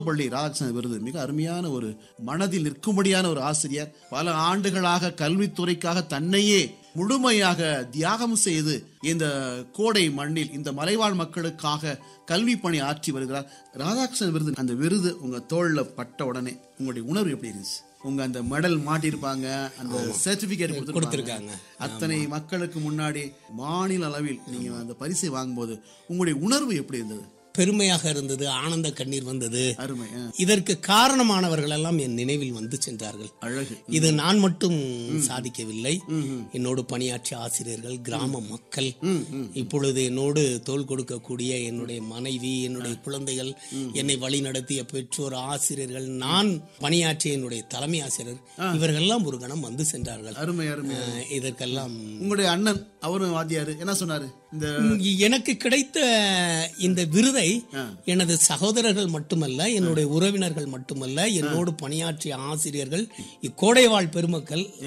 பள்ளி ராஜன் விருது மிக அருமையான ஒரு மனதில் நிற்கும்படியான ஒரு ஆசிரியர் பல ஆண்டுகளாக கல்வித்துறைக்காக தன்னையே முழுமையாக தியாகம் செய்து இந்த கோடை மண்ணில் இந்த மலைவாழ் மக்களுக்காக கல்வி பணி ஆற்றி வருகிறார் ராதாகிருஷ்ணன் விருது அந்த விருது உங்க தோல்ல பட்ட உடனே உங்களுடைய உணர்வு எப்படி இருந்துச்சு உங்க அந்த மெடல் மாட்டியிருப்பாங்க அந்த சர்டிபிகேட் கொடுத்துருக்காங்க கொடுத்திருக்காங்க. அத்தனை மக்களுக்கு முன்னாடி மாநில அளவில் நீங்க அந்த பரிசை வாங்கும்போது உங்களுடைய உணர்வு எப்படி இருந்தது பெருமையாக இருந்தது ஆனந்த கண்ணீர் வந்தது அருமை ஆ. இதற்கு காரணமானவர்கள் எல்லாம் என் நினைவில் வந்து சென்றார்கள் அழகு இது நான் மட்டும் சாதிக்கவில்லை என்னோடு பணியாற்றிய ஆசிரியர்கள் கிராம மக்கள் இப்பொழுது என்னோடு தோள் கொடுக்கக்கூடிய என்னுடைய மனைவி என்னுடைய குழந்தைகள் என்னை வழிநடத்திய பெற்றோர் ஆசிரியர்கள் நான் பணியாற்றிய என்னுடைய தலைமை ஆசிரியர் இவர்களெல்லாம் ஒரு கணம் வந்து சென்றார்கள் அருமை அருமை அஹ், இதற்கெல்லாம் உங்களுடைய அண்ணன் அவரும் வாத்தியாரு என்ன சொன்னாரு இந்த எனக்கு கிடைத்த இந்த விருதை எனது சகோதரர்கள் மட்டுமல்ல என்னுடைய உறவினர்கள் மட்டுமல்ல என்னோடு பணியாற்றிய ஆசிரியர்கள் இக்கோடைவாழ் பெருமக்கள்